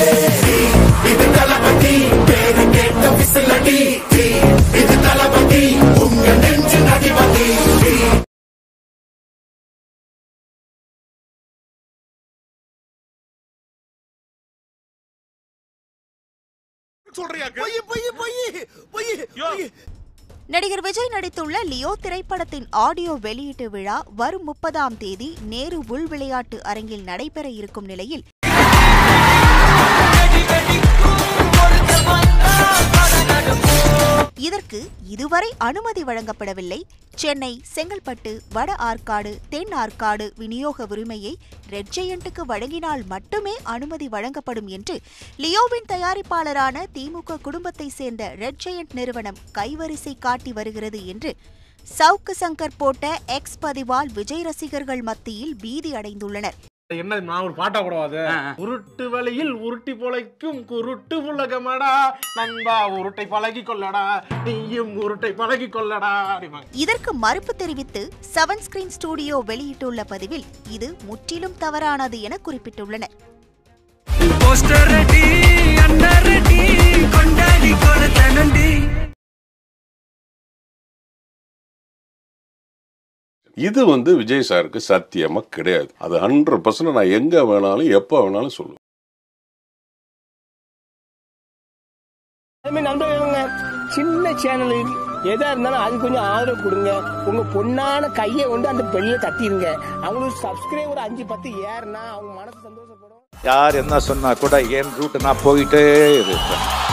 இது தளபதி பேரு கேட்ட விசிலடி இது தளபதி உங்க நெஞ்சு நடிபதி நடிகர் விஜய் நடித்துள்ள லியோ திரைப்படத்தின் ஆடியோ வெளியீட்டு விழா வரும் முப்பதாம் தேதி நேரு உள் விளையாட்டு அரங்கில் நடைபெற இருக்கும் நிலையில் இதற்கு இதுவரை அனுமதி வழங்கப்படவில்லை சென்னை செங்கல்பட்டு வட ஆற்காடு தென் ஆற்காடு விநியோக உரிமையை ரெட் ஜெயண்ட்டுக்கு வழங்கினால் மட்டுமே அனுமதி வழங்கப்படும் என்று லியோவின் தயாரிப்பாளரான திமுக குடும்பத்தை சேர்ந்த ரெட் ஜெயண்ட் நிறுவனம் கைவரிசை காட்டி வருகிறது என்று சவுக்கு சங்கர் போட்ட எக்ஸ் பதிவால் விஜய் ரசிகர்கள் மத்தியில் பீதி அடைந்துள்ளனர் என்ன நான் ஒரு பாட்டா கூடவாது ஆ, ஆ. உருட்டு வழியில் உருட்டி பொழைக்கும் குருட்டு உலகமடா நண்பா உருட்டை பழகி கொள்ளடா நீயும் உருட்டை பழகி கொள்ளடா அப்படிம்பாங்க. இதற்கு மறுப்பு தெரிவித்து செவன் ஸ்கிரீன் ஸ்டுடியோ வெளியிட்டுள்ள பதிவில் இது முற்றிலும் தவறானது என குறிப்பிட்டுள்ளனர் போஸ்டர் ரெடி அண்டர் ரெடி கொண்டாடி கொடுத்தனண்டி இது வந்து விஜய் சாருக்கு சத்தியமா கிடையாது அது ஹண்ட்ரட் பர்சன்ட் நான் எங்க வேணாலும் எப்ப வேணாலும் சொல்லுவேன் அதுமாதிரி நண்பர்களுங்க சின்ன சேனல் எதா இருந்தாலும் அது கொஞ்சம் ஆதரவு கொடுங்க உங்க பொண்ணான கையை கொண்டு அந்த பெல்ல தட்டிடுங்க அவங்களுக்கு சப்ஸ்கிரைபர் அஞ்சு பத்து ஏறுனா அவங்க மனசு சந்தோஷப்படும் யார் என்ன சொன்னா கூட என் ரூட் நான் போயிட்டே இருப்பேன்